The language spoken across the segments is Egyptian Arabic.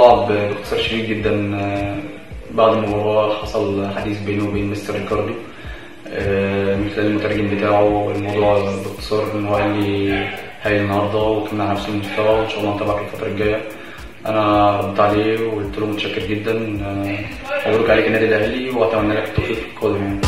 الموضوع باختصار شديد جدا آه، بعد المباراة حصل حديث بينه وبين مستر ريكاردو آه، من خلال المترجم بتاعه الموضوع باختصار ان هو قال لي هاي النهارده وكنا على نفس المستوى وان شاء الله نتابعك الفترة الجاية انا ردت عليه وقلت له متشكر جدا آه، مبروك عليك النادي الاهلي واتمنى لك التوفيق في القادم يعني.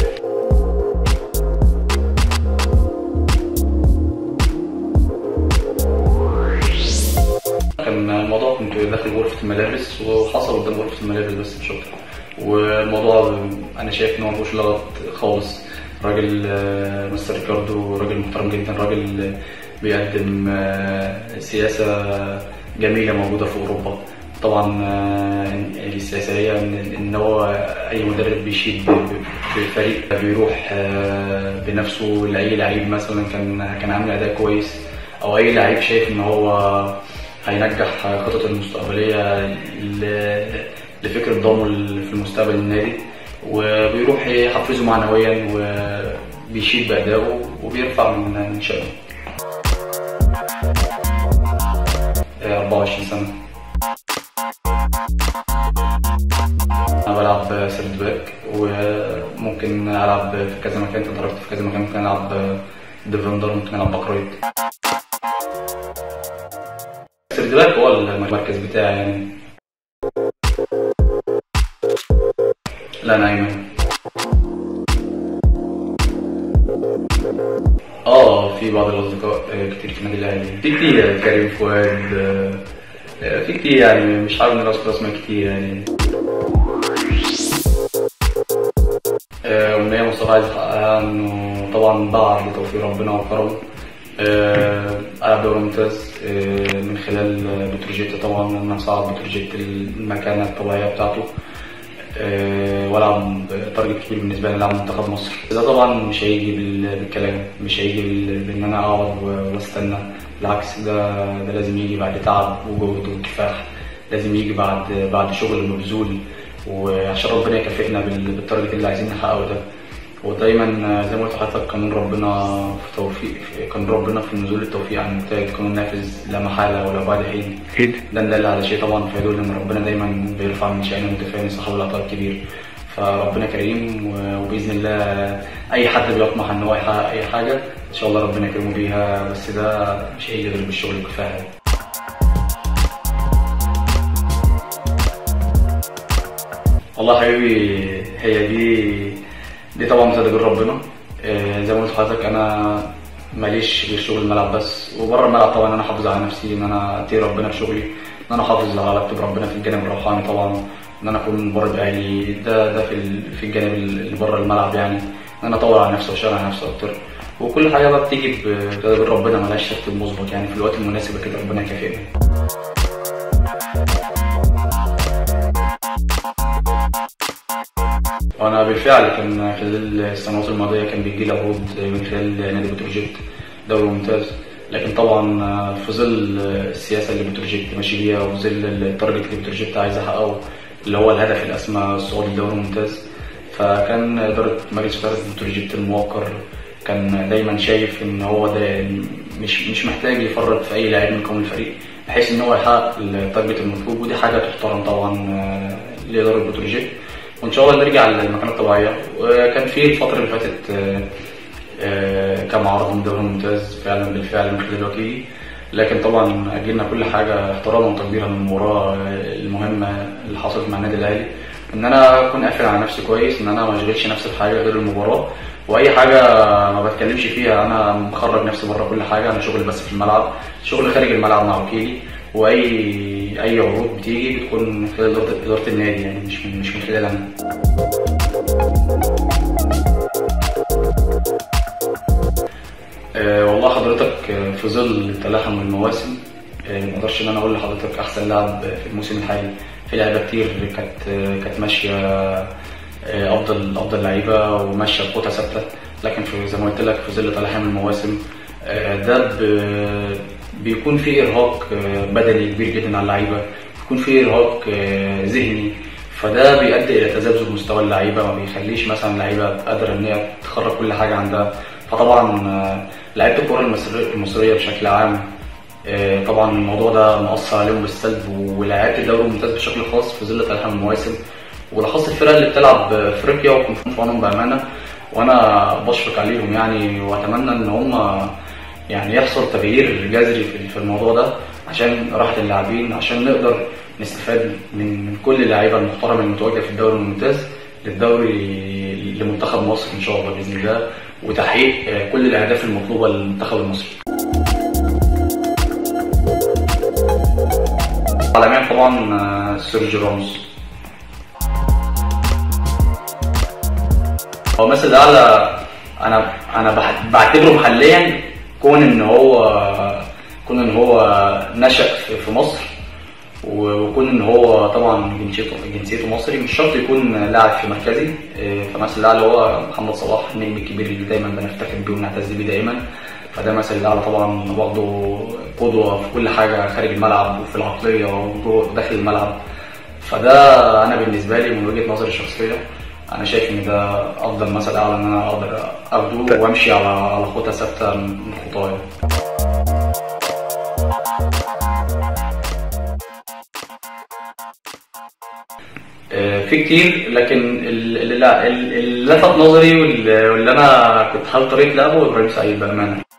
كان الموضوع كنت داخل غرفة الملابس وحصل قدام غرفة الملابس بس مش أكتر والموضوع أنا شايف إن هو مفيهوش لغط خالص راجل آه، مستر ريكاردو راجل محترم جدا راجل بيقدم آه، سياسة جميلة موجودة في أوروبا طبعا آه، السياسة هي إن إن هو أي مدرب بيشيد ب- ب- بفريق بيروح آه، بنفسه لأي لعيب مثلا كان كان عامل أداء كويس أو أي لعيب شايف إن هو هينجح خطط المستقبلية ل- لفكرة ضمه في المستقبل النادي وبيروح يحفزه معنويا وبيشيد بأدائه وبيرفع من من شأنه. آه، 24 سنة. أنا بلعب سيرد باك وممكن ألعب في كذا مكان تدربت في كذا مكان ممكن ألعب ديفندر ممكن ألعب باك رايت. سيرد باك هو المركز بتاعي يعني لا انا ايمن اه في بعض الاصدقاء آه، كتير في النادي الاهلي في كتير كريم فؤاد آه، آه، في كتير يعني مش عارف ان اذكر اسماء كتير يعني آه، أمنية مصطفى عايز أحققها إنه طبعا بعد توفيق ربنا وكرمه آه، ألعب دوري ممتاز آه، من خلال آه، بتروجيت طبعا إن أنا أصعد بتروجيت المكانة الطبيعية بتاعته آه، والعب تارجت كبير بالنسبه لي العب منتخب مصر ده طبعا مش هيجي بال- بالكلام مش هيجي بال- بان انا اقعد و- واستنى بالعكس ده ده لازم يجي بعد تعب وجهد وكفاح لازم يجي بعد بعد شغل مبذول وعشان ربنا يكافئنا بال- بالتارجت اللي عايزين نحققه ده ودايما زي ما قلت لحضرتك قانون ربنا في توفيق قانون ربنا في نزول التوفيق عن النتائج قانون نافذ لا محاله ولا بعد حين اكيد ده إن دل على شيء طبعا فيدل ان ربنا دايما بيرفع من شأن المتفاني صاحب العطاء الكبير فربنا كريم و- وباذن الله اي حد بيطمح ان هو يحقق اي حاجه ان شاء الله ربنا يكرمه بيها بس ده مش هيجي غير بالشغل والكفايه والله حبيبي هي دي دي طبعا تدبير ربنا آه، زي ما قلت لحضرتك انا ماليش غير شغل الملعب بس وبره الملعب طبعا انا احافظ على نفسي ان انا اتقي ربنا في شغلي ان انا احافظ على علاقتي بربنا في الجانب الروحاني طبعا ان انا اكون بره باهلي ده ده في ال- في الجانب اللي بره الملعب يعني ان انا اطور على نفسي واشتغل على نفسي اكتر وكل حاجه بقى بتيجي بتدبير ربنا ملهاش ترتيب مسبق يعني في الوقت المناسب كده ربنا يكافئنا وانا بالفعل كان خلال السنوات الماضيه كان بيجي لي عروض من خلال نادي بتروجيت دوري ممتاز لكن طبعا في ظل السياسه اللي بتروجيت ماشي بيها وفي ظل التارجت اللي بتروجيت عايز احققه اللي هو الهدف الاسمى الصعود للدوري الممتاز فكان اداره مجلس اداره بتروجيت الموقر كان دايما شايف ان هو ده مش مش محتاج يفرط في اي لاعب من قوم الفريق بحيث ان هو يحقق التارجت المطلوب ودي حاجه تحترم طبعا آه، لاداره بتروجيت وان شاء الله نرجع للمكانه الطبيعيه وكان في الفتره اللي فاتت آه، آه، كم عرض من الدوري الممتاز فعلا بالفعل من خلال وكيلي لكن طبعا اجلنا كل حاجه احتراما وتقديرا للمباراه آه، المهمه اللي حصلت مع النادي الاهلي ان انا اكون قافل على نفسي كويس ان انا ما اشغلش نفسي بحاجه غير المباراه واي حاجه ما بتكلمش فيها انا مخرج نفسي بره كل حاجه انا شغل بس في الملعب شغل خارج الملعب مع وكيلي واي اي عروض بتيجي بتكون من خلال اداره إدارة النادي يعني مش من مش من خلال انا آه، والله حضرتك آه، في ظل تلاحم المواسم آه، ما اقدرش ان انا اقول لحضرتك احسن لاعب في الموسم الحالي في لعيبه كتير كانت آه، كانت ماشيه آه، افضل افضل لعيبه وماشيه بخطى ثابته لكن في زي ما قلت لك في ظل تلاحم المواسم آه، ده ب- بيكون في ارهاق آه، بدني كبير جدا على اللعيبه بيكون في ارهاق آه، ذهني فده بيؤدي الى تذبذب مستوى اللعيبه ما بيخليش مثلا اللعيبه قادره ان هي تخرج كل حاجه عندها فطبعا آه، لعيبه الكره المصريه المصريه بشكل عام آه، طبعا الموضوع ده مأثر عليهم بالسلب ولاعيبه الدوري الممتاز بشكل خاص في ظل تلاحم المواسم وبالاخص الفرق اللي بتلعب في افريقيا ويكون في عنهم بامانه وانا بشفق عليهم يعني واتمنى ان هم يعني يحصل تغيير جذري في في الموضوع ده عشان راحه اللاعبين عشان نقدر نستفاد من من كل اللعيبه المحترمه المتواجده في الدوري الممتاز للدوري لمنتخب مصر ان شاء الله باذن الله وتحقيق آه، كل الاهداف المطلوبه للمنتخب المصري. عالميا طبعا آه، سيرجيو راموس هو مثل الاعلى انا انا بح- بعتبره محليا كون ان هو كون ان هو نشأ في في مصر و- وكون ان هو طبعا جنسيته جنسيته مصري مش شرط يكون لاعب في مركزي إيه، فمثل الاعلى هو محمد صلاح النجم الكبير اللي دايما بنفتخر بيه ونعتز بيه دايما فده مثل الاعلى طبعا واخده قدوه في كل حاجه خارج الملعب وفي العقليه وجوه- وداخل الملعب فده انا بالنسبه لي من وجهه نظري الشخصيه انا شايف ان ده افضل مثل اعلى ان انا اقدر اخده وامشي على على خطى ثابته من خطايا آه، في كتير لكن ال- اللي لا- اللي لفت نظري واللي واللي انا كنت حابب طريقه لعبه ابراهيم سعيد بامانه